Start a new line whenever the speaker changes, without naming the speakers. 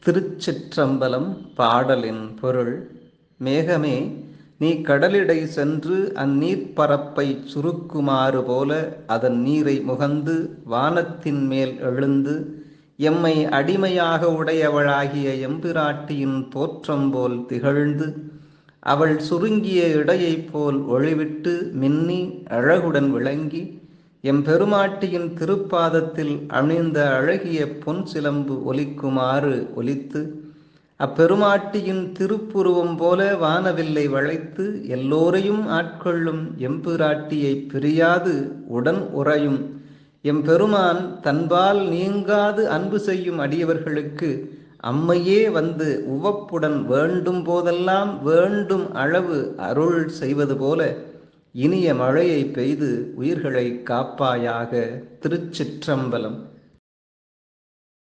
திருச்சிற்றம்பலம் பாடலின் பொருள் மேகமே நீ கடலிடை சென்று அந்நீர்ப்பரப்பை சுருக்குமாறு போல அதன் நீரை முகந்து வானத்தின் மேல் எழுந்து எம்மை அடிமையாக உடையவளாகிய எம்பிராட்டியின் தோற்றம் போல் திகழ்ந்து அவள் சுருங்கிய இடையைப் போல் ஒளிவிட்டு மின்னி அழகுடன் விளங்கி எம்பெருமாட்டியின் திருப்பாதத்தில் அணிந்த அழகிய பொன் சிலம்பு ஒலிக்குமாறு ஒலித்து அப்பெருமாட்டியின் திருப்புருவம் போல வானவில்லை வளைத்து எல்லோரையும் ஆட்கொள்ளும் எம்பிராட்டியை பிரியாது உடன் உறையும் எம்பெருமான் தன்பால் நீங்காது அன்பு செய்யும் அடியவர்களுக்கு அம்மையே வந்து உவப்புடன் வேண்டும் போதெல்லாம் வேண்டும் அளவு அருள் செய்வது போல இனிய மழையை பெய்து உயிர்களை காப்பாயாக திருச்சிற்றம்பலம்